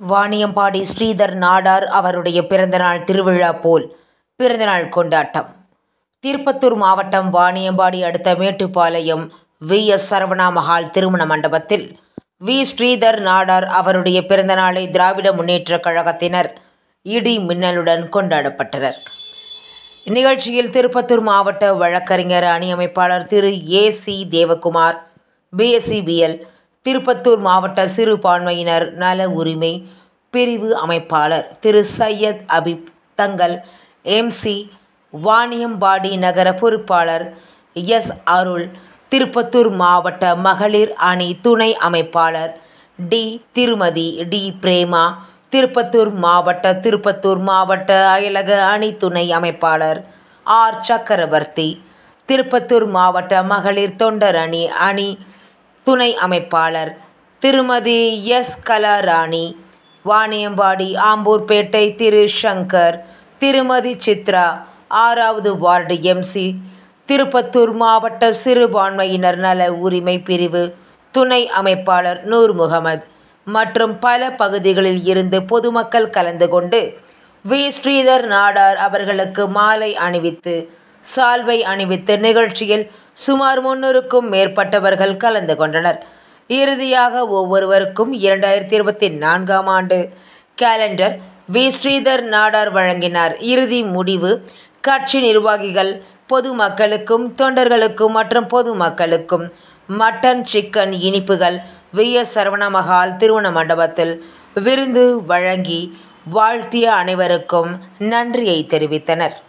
வாணியம்பாடி ஸ்ரீதர் நாடார் அவருடைய பிறந்தநாள் திருவிழா போல் பிறந்தநாள் கொண்டாட்டம் திருப்பத்தூர் மாவட்டம் வாணியம்பாடி அடுத்த மேட்டுப்பாளையம் வி எஸ் சரவணா மஹால் திருமண மண்டபத்தில் வி ஸ்ரீதர் நாடார் அவருடைய பிறந்தநாளை திராவிட முன்னேற்றக் கழகத்தினர் இடி மின்னலுடன் கொண்டாடப்பட்டனர் இந்நிகழ்ச்சியில் திருப்பத்தூர் மாவட்ட வழக்கறிஞர் அணி அமைப்பாளர் Thiru A C Devakumar B S C B L Tirupattur மாவட்ட சிறுபான்மையினர் நல உரிமை பிரிவு அமைப்பாளர் திரு சையத் அபிப் தங்கள் எம்சி வாணியம்பாடி நகர பொறுப்பாளர் எஸ் அருள் திருப்பத்தூர் மாவட்ட மகளிர் அணி துணை அமைப்பாளர் டி திருமதி டி பிரேமா திருப்பத்தூர் மாவட்ட திருப்பத்தூர் மாவட்ட அயலக அணி துணை அமைப்பாளர் ஆர் சக்கரவர்த்தி திருப்பத்தூர் மாவட்ட மகளிர் தொண்டர் அணி அணி துணை அமைப்பாளர் திருமதி எஸ் கலாராணி வாணியம்பாடி ஆம்பூர்பேட்டை திரு சங்கர் திருமதி சித்ரா ஆறாவது வார்டு எம்சி திருப்பத்தூர் மாவட்ட சிறுபான்மையினர் நல உரிமை பிரிவு துணை அமைப்பாளர் நூர் முகமது மற்றும் பல பகுதிகளில் இருந்து பொதுமக்கள் கலந்து கொண்டு வி ஸ்ரீதர் நாடார் அவர்களுக்கு மாலை அணிவித்து சால்வை அணிவித்து நிகழ்ச்சியில் சுமார் முன்னூறுக்கும் மேற்பட்டவர்கள் கலந்து கொண்டனர் இறுதியாக ஒவ்வொருவருக்கும் இரண்டாயிரத்தி இருபத்தி நான்காம் ஆண்டு கேலண்டர் வி ஸ்ரீதர் நாடார் வழங்கினார் இறுதி முடிவு கட்சி நிர்வாகிகள் பொதுமக்களுக்கும் தொண்டர்களுக்கும் மற்றும் பொதுமக்களுக்கும் மட்டன் சிக்கன் இனிப்புகள் வி எஸ் சரவண மகால் திருமண மண்டபத்தில் விருந்து வழங்கி வாழ்த்திய அனைவருக்கும் நன்றியை தெரிவித்தனர்